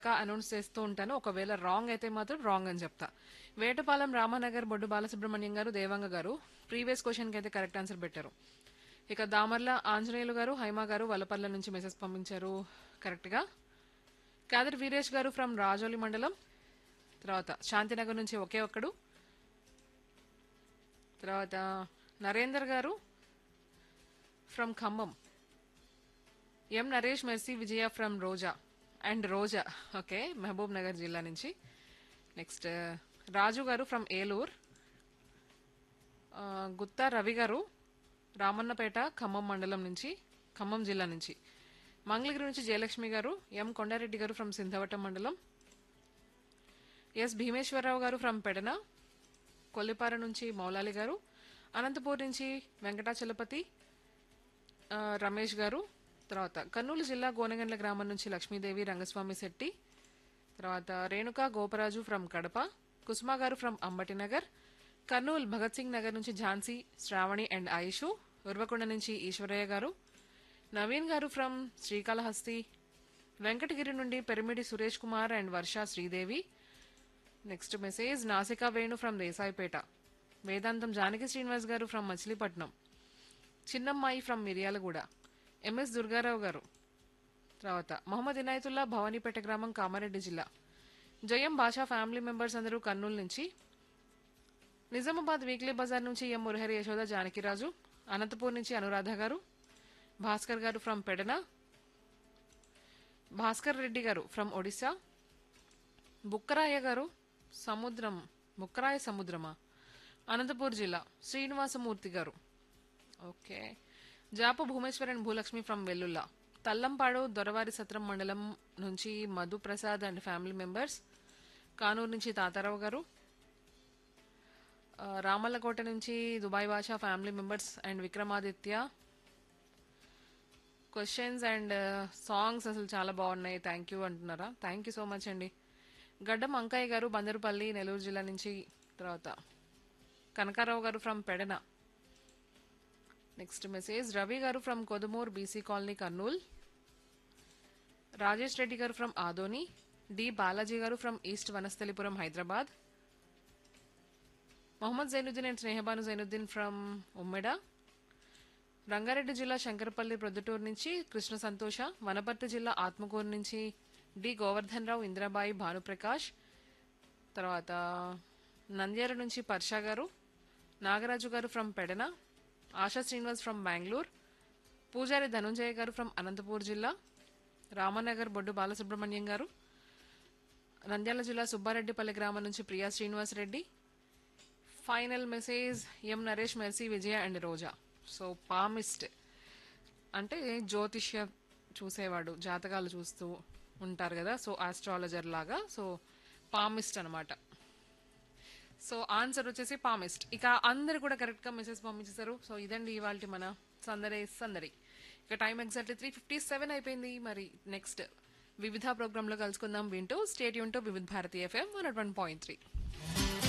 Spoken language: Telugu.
అనౌన్స్ చేస్తూ ఉంటాను ఒకవేళ రాంగ్ అయితే మాత్రం రాంగ్ అని చెప్తా వేటపాలెం రామానగర్ బొడ్డు బాలసుబ్రహ్మణ్యం గారు దేవంగ గారు ప్రీవియస్ క్వశ్చన్కి అయితే కరెక్ట్ ఆన్సర్ పెట్టారు ఇక దామర్ల ఆంజనేయులు గారు హైమా గారు వల్లపల్ల నుంచి మెసేజ్ పంపించారు కరెక్ట్గా కాదర్ వీరేష్ గారు ఫ్రమ్ రాజోలి మండలం తర్వాత శాంతినగర్ నుంచి ఒకే ఒక్కడు తర్వాత Narender garu from Khammam M Naresh Mercy Vijaya from Roja and Roja okay Mahbubnagar జిల్లా నుంచి నెక్స్ట్ రాజు గారు ఫ్రమ్ ఏలూర్ ఆ, గుత్తా రవి గారు రామన్నపేట ఖమ్మం మండలం నుంచి ఖమ్మం జిల్లా నుంచి మంగళగిరి నుంచి జయలక్ష్మి గారు ఎం కొండారెడ్డి గారు ఫ్రమ్ సింధవటం మండలం ఎస్ భీమేశ్వరరావు గారు ఫ్రమ్ పెడన కొల్లిపార నుంచి మౌలాలి గారు అనంతపూర్ నుంచి వెంకటాచలపతి ఆ, రమేష్ గారు తర్వాత కర్నూలు జిల్లా గోనగండ్ల గ్రామం నుంచి లక్ష్మీదేవి రంగస్వామి శెట్టి తర్వాత రేణుక గోపరాజు ఫ్రమ్ కడప కుసుమా గారు ఫ్రమ్ అంబటి నగర్ కర్నూలు భగత్ సింగ్ నగర్ నుంచి ఝాన్సీ శ్రావణి అండ్ ఆయుషు ఉర్వకొండ నుంచి ఈశ్వరయ్య గారు నవీన్ గారు ఫ్రమ్ శ్రీకాళహస్తి వెంకటగిరి నుండి Perimidi Suresh Kumar and Varsha Sridevi next message Nasika Venu from Desaipet వేదాంతం జానకి శ్రీనివాస్ గారు ఫ్రమ్ మచిలీపట్నం చిన్నమ్మాయి ఫ్రమ్ మిర్యాలగూడ ఎంఎస్ దుర్గారావు గారు తర్వాత మొహమ్మద్ ఇనాయతుల్లా భవానీపేట గ్రామం కామారెడ్డి జిల్లా జయం భాషా ఫ్యామిలీ మెంబర్స్ అందరూ కర్నూలు నుంచి నిజామాబాద్ వీక్లీ బజార్ నుంచి ఎం మురహరి యశోద జానకిరాజు అనంతపూర్ నుంచి అనురాధ గారు భాస్కర్ గారు ఫ్రమ్ పెడన భాస్కర్ రెడ్డి గారు ఫ్రమ్ ఒడిశా బుక్కరాయ గారు సముద్రం బుక్కరాయ సముద్రమా అనంతపూర్ జిల్లా శ్రీనివాసమూర్తి గారు ఓకే జాప భూమేశ్వరన్ భూలక్ష్మి ఫ్రమ్ వెల్లుల్లా తల్లంపాడు దొరవారి సత్రం మండలం నుంచి Madhu Prasad and family members Kanuru నుంచి తాతారావు గారు ఆ, రామల్లకోట నుంచి Dubai Basha family members and Vikramaditya questions and songs అసలు చాలా బాగున్నాయి థ్యాంక్ యూ అంటున్నారా థ్యాంక్ యూ సో మచ్ అండి గడ్డం అంకయ్య గారు బందరుపల్లి నెల్లూరు జిల్లా నుంచి తర్వాత Kanakarao garu from Pedana next message Ravi garu from Kodumur BC colony Kurnool Rajesh Reddy garu from Adoni D Balaji garu from east Vanasthalipuram Hyderabad Mohammed Zainuddin and Snehabanu Zainuddin from Ummeda Rangareddy జిల్లా శంకరపల్లి ప్రొద్దుటూరు నుంచి కృష్ణ సంతోష వనపర్తి జిల్లా ఆత్మకూరు నుంచి డి గోవర్ధన్ రావు ఇందిరాబాయి భానుప్రకాష్ తర్వాత నంద్యాల నుంచి పర్షా గారు నాగరాజు గారు ఫ్రమ్ పెడన ఆశా శ్రీనివాస్ ఫ్రమ్ బెంగళూరు పూజారి ధనుంజయ గారు ఫ్రమ్ అనంతపూర్ జిల్లా రామనగర్ బొడ్డు బాలసుబ్రహ్మణ్యం గారు నంద్యాల జిల్లా సుబ్బారెడ్డిపల్లి గ్రామం నుంచి Priya Srinivas Reddy final message M Naresh Mercy Vijaya and Roja so palmist అంటే జ్యోతిష్య చూసేవాడు జాతకాలు చూస్తూ ఉంటారు కదా సో ఆస్ట్రాలజర్ లాగా సో పామిస్ట్ అన్నమాట సో ఆన్సర్ వచ్చేసి పామిస్ట్ ఇక అందరు కూడా కరెక్ట్ గా మెసేజ్ పంపించేశారు సో ఇదండి ఇవాళ మన సందరే సందడి ఇక time exactly three fifty seven అయిపోయింది మరి నెక్స్ట్ వివిధ ప్రోగ్రాంలో కలుసుకుందాం వింటూ స్టేట్ యూన్ to Vividh Bharati FM one one point three